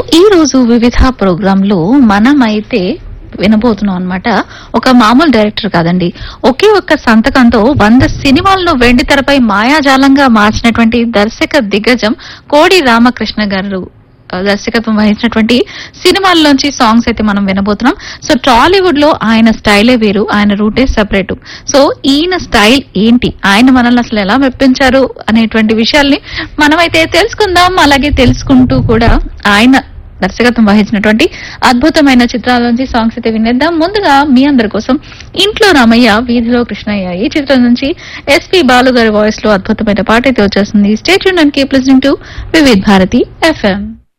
ఈ రోజు వివిధ ప్రోగ్రామ్ లో మనమైతే వినబోతున్నాం అన్నమాట ఒక మామూలు డైరెక్టర్ కాదండి ఒకే ఒక్క సంతకంతో వంద సినిమాలను వెండి తెరపై మాయాజాలంగా మార్చినటువంటి దర్శక దిగ్గజం కోడి రామకృష్ణ గారు ఆ, దర్శకత్వం వహించినటువంటి సినిమాల్లోంచి సాంగ్స్ అయితే మనం వినబోతున్నాం సో టాలీవుడ్ లో ఆయన స్టైలే వేరు ఆయన రూటే సెపరేట్ సో ఈయన స్టైల్ ఏంటి ఆయన మనల్ని అసలు ఎలా మెప్పించారు అనేటువంటి విషయాల్ని మనమైతే తెలుసుకుందాం అలాగే తెలుసుకుంటూ కూడా ఆయన దర్శకత్వం వహించినటువంటి అద్భుతమైన చిత్రాల నుంచి సాంగ్స్ అయితే వినేద్దాం ముందుగా మీ అందరి కోసం ఇంట్లో రామయ్య వీధిలో కృష్ణయ్య ఈ చిత్రం నుంచి ఎస్పి బాలు గారి వాయిస్ లో అద్భుతమైన పాట అయితే వచ్చేస్తుంది స్టేట్ యూన్ and keep listening to Vividh Bharati FM